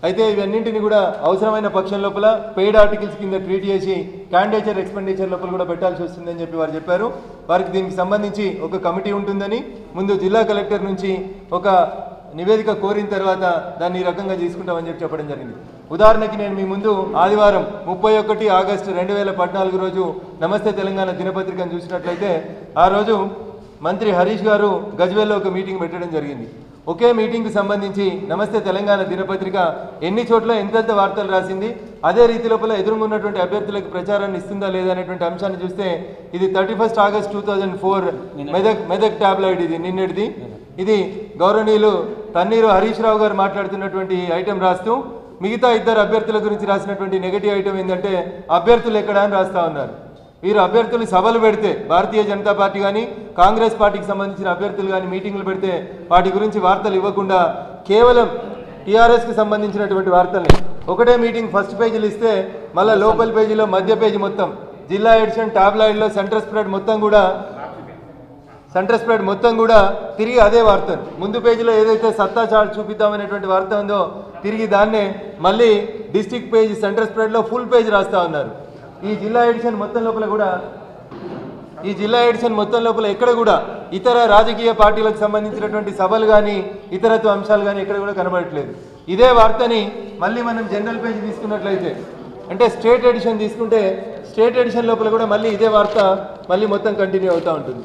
అయితే ఇవన్నింటిని కూడా అవసరమైన పక్షం లోపల పెయిడ్ ఆర్టికల్స్ కింద ట్రీట్ చేసి క్యాండిడేచర్ ఎక్స్పెండిచర్ లోపల కూడా పెట్టాల్సి వస్తుందని చెప్పి వారు చెప్పారు వారికి దీనికి సంబంధించి ఒక కమిటీ ఉంటుందని ముందు జిల్లా కలెక్టర్ నుంచి ఒక నివేదిక కోరిన తర్వాత దాన్ని ఈ రకంగా తీసుకుంటామని చెప్పి చెప్పడం జరిగింది ఉదాహరణకి నేను మీ ముందు ఆదివారం ముప్పై ఒకటి ఆగస్టు రెండు వేల పద్నాలుగు రోజు నమస్తే తెలంగాణ దినపత్రికను చూసినట్లయితే ఆ రోజు మంత్రి హరీష్ గారు గజ్వేల్లో ఒక మీటింగ్ పెట్టడం జరిగింది ఒకే మీటింగ్కి సంబంధించి నమస్తే తెలంగాణ దినపత్రిక ఎన్ని చోట్ల ఎంతెంత వార్తలు రాసింది అదే రీతి లోపల ఎదురుగున్నటువంటి అభ్యర్థులకు ప్రచారాన్ని ఇస్తుందా లేదా అనేటువంటి అంశాన్ని చూస్తే ఇది thirty first August two thousand four Medak Medak tabloid ఇది నిన్నటిది ఇది గౌరవనీయులు తన్నీరు హరీష్ రావు గారు మాట్లాడుతున్నటువంటి ఐటెం రాస్తూ మిగతా ఇద్దరు అభ్యర్థుల గురించి రాసినటువంటి నెగటివ్ ఐటెం ఏంటంటే అభ్యర్థులు ఎక్కడ అని రాస్తా ఉన్నారు వీరు అభ్యర్థులు సభలు పెడితే భారతీయ జనతా పార్టీ కానీ కాంగ్రెస్ పార్టీకి సంబంధించిన అభ్యర్థులు కానీ మీటింగ్లు పెడితే వాటి గురించి వార్తలు ఇవ్వకుండా కేవలం టీఆర్ఎస్కి సంబంధించినటువంటి వార్తల్ని ఒకటే మీటింగ్ ఫస్ట్ పేజీలు ఇస్తే మళ్ళీ లోపల్ పేజీలో మధ్య పేజీ మొత్తం జిల్లా ఎడిషన్ టాబ్లాయిడ్లో సెంటర్ స్ప్రెడ్ మొత్తం కూడా సెంటర్ స్ప్రెడ్ మొత్తం కూడా తిరిగి అదే వార్తను ముందు పేజీలో ఏదైతే సత్తా చార్ట్ చూపిద్దామనేటువంటి వార్త ఉందో తిరిగి దాన్నే మళ్ళీ డిస్టిక్ పేజ్ సెంటర్ స్ప్రెడ్లో ఫుల్ పేజ్ రాస్తా ఉన్నారు ఈ జిల్లా ఎడిషన్ మొత్తం లోపల కూడా ఈ జిల్లా ఎడిషన్ మొత్తం లోపల ఎక్కడ కూడా ఇతర రాజకీయ పార్టీలకు సంబంధించినటువంటి సభలు కానీ ఇతరత్వ అంశాలు కానీ ఎక్కడ కూడా కనబడట్లేదు ఇదే వార్తని మళ్ళీ మనం జనరల్ పేజ్ తీసుకున్నట్లయితే అంటే స్టేట్ ఎడిషన్ తీసుకుంటే స్టేట్ ఎడిషన్ లోపల కూడా మళ్ళీ ఇదే వార్త మళ్ళీ మొత్తం కంటిన్యూ అవుతూ ఉంటుంది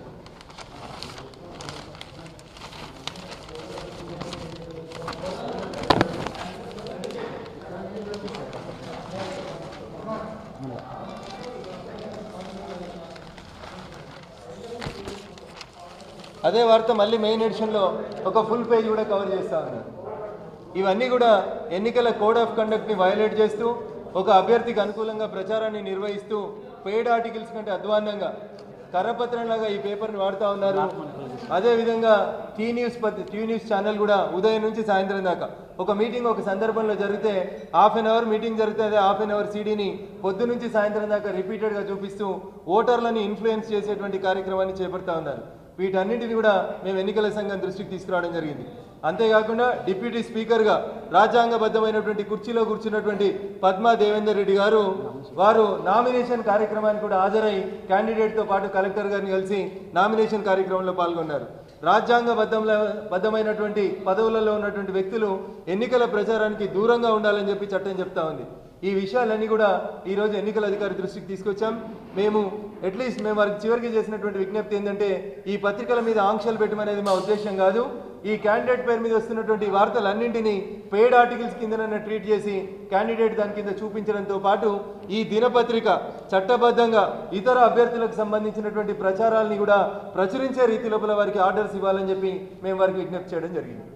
అదే వార్త మళ్ళీ మెయిన్ ఎడిషన్లో ఒక ఫుల్ పేజ్ కూడా కవర్ చేస్తా ఉన్నారు ఇవన్నీ కూడా ఎన్నికల కోడ్ ఆఫ్ కండక్ట్ని వయలేట్ చేస్తూ ఒక అభ్యర్థికి అనుకూలంగా ప్రచారాన్ని నిర్వహిస్తూ పెయిడ్ ఆర్టికల్స్ కంటే అధ్వాన్నంగా కరపత్రంలాగా ఈ పేపర్ని వాడుతూ ఉన్నారు అదేవిధంగా టీ న్యూస్ పత్రి టీ న్యూస్ ఛానల్ కూడా ఉదయం నుంచి సాయంత్రం దాకా ఒక మీటింగ్ ఒక సందర్భంలో జరిగితే హాఫ్ అన్ అవర్ మీటింగ్ జరిగితే అదే హాఫ్ అన్ అవర్ సీడీని పొద్దు నుంచి సాయంత్రం దాకా రిపీటెడ్గా చూపిస్తూ ఓటర్లని ఇన్ఫ్లుయెన్స్ చేసేటువంటి కార్యక్రమాన్ని చేపడతా ఉన్నారు వీటన్నింటిని కూడా మేము ఎన్నికల సంఘం దృష్టికి తీసుకురావడం జరిగింది అంతేకాకుండా డిప్యూటీ స్పీకర్గా రాజ్యాంగబద్ధమైనటువంటి కుర్చీలో కూర్చున్నటువంటి పద్మా దేవేందర్ రెడ్డి గారు వారు నామినేషన్ కార్యక్రమానికి కూడా హాజరై క్యాండిడేట్తో పాటు కలెక్టర్ గారిని కలిసి నామినేషన్ కార్యక్రమంలో పాల్గొన్నారు రాజ్యాంగబద్ధంలో బద్ధమైనటువంటి పదవులలో ఉన్నటువంటి వ్యక్తులు ఎన్నికల ప్రచారానికి దూరంగా ఉండాలని చెప్పి చట్టం చెప్తా ఉంది ఈ విషయాలన్నీ కూడా ఈరోజు ఎన్నికల అధికారి దృష్టికి తీసుకొచ్చాం మేము అట్లీస్ట్ మేము వారికి చివరికి చేసినటువంటి విజ్ఞప్తి ఏంటంటే ఈ పత్రికల మీద ఆంక్షలు పెట్టమనేది మా ఉద్దేశం కాదు ఈ క్యాండిడేట్ పేరు మీద వస్తున్నటువంటి వార్తలన్నింటినీ పెయిడ్ ఆర్టికల్స్ కిందనైనా ట్రీట్ చేసి క్యాండిడేట్ దాని కింద చూపించడంతో పాటు ఈ దినపత్రిక చట్టబద్ధంగా ఇతర అభ్యర్థులకు సంబంధించినటువంటి ప్రచారాలని కూడా ప్రచురించే రీతి లోపల వారికి ఆర్డర్స్ ఇవ్వాలని చెప్పి మేము వారికి విజ్ఞప్తి చేయడం జరిగింది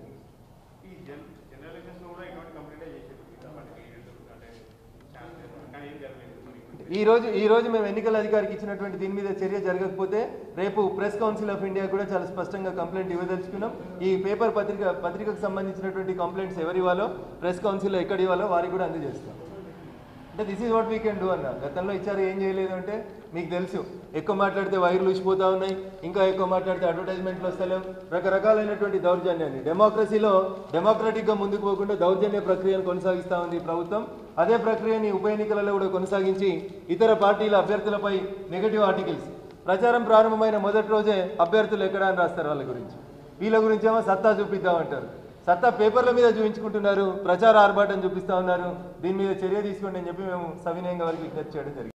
ఈ జన్ జనరల్ ఎలక్షన్స్ లో కూడా ఇటువంటి కంప్లీట్ చేసేది కాబట్టి అంటే ఛాన్స్ కానీ ఏం జరగలేదు మరి ఈ రోజు ఈ రోజు మేము ఎన్నికల అధికారికి ఇచ్చినటువంటి దీని మీద చర్య జరగకపోతే రేపు ప్రెస్ కౌన్సిల్ ఆఫ్ ఇండియా కూడా చాలా స్పష్టంగా కంప్లైంట్ ఇవ్వదలుచుకున్నాం ఈ పేపర్ పత్రిక పత్రికకు సంబంధించినటువంటి కంప్లైంట్స్ ఎవరు ఇవ్వాలో ప్రెస్ కౌన్సిల్లో ఎక్కడ ఇవ్వాలో వారికి కూడా అందజేస్తాం అంటే this is what we can do అన్న గతంలో ఇచ్చారు ఏం చేయలేదు అంటే మీకు తెలుసు ఎక్కువ మాట్లాడితే వైర్లు ఊసిపోతా ఉన్నాయి ఇంకా ఎక్కువ మాట్లాడితే అడ్వర్టైజ్మెంట్లు వస్తలేవు రకరకాలైనటువంటి దౌర్జన్యాన్ని డెమోక్రసీలో డెమోక్రటిక్గా ముందుకు పోకుండా దౌర్జన్య ప్రక్రియను కొనసాగిస్తూ ఉంది ఈ ప్రభుత్వం అదే ప్రక్రియని ఉప ఎన్నికలలో కూడా కొనసాగించి ఇతర పార్టీల అభ్యర్థులపై నెగటివ్ ఆర్టికల్స్ ప్రచారం ప్రారంభమైన మొదటి రోజే అభ్యర్థులు ఎక్కడ అని రాస్తారు వాళ్ళ గురించి వీళ్ళ గురించి ఏమో సత్తా చూపిద్దామంటారు సత్తా పేపర్ల మీద చూపించుకుంటున్నారు ప్రచార ఆర్భాటం చూపిస్తా ఉన్నారు దీని మీద చర్య తీసుకోండి అని చెప్పి మేము సవినయంగా వారికి విజ్ఞప్తి చేయడం జరిగింది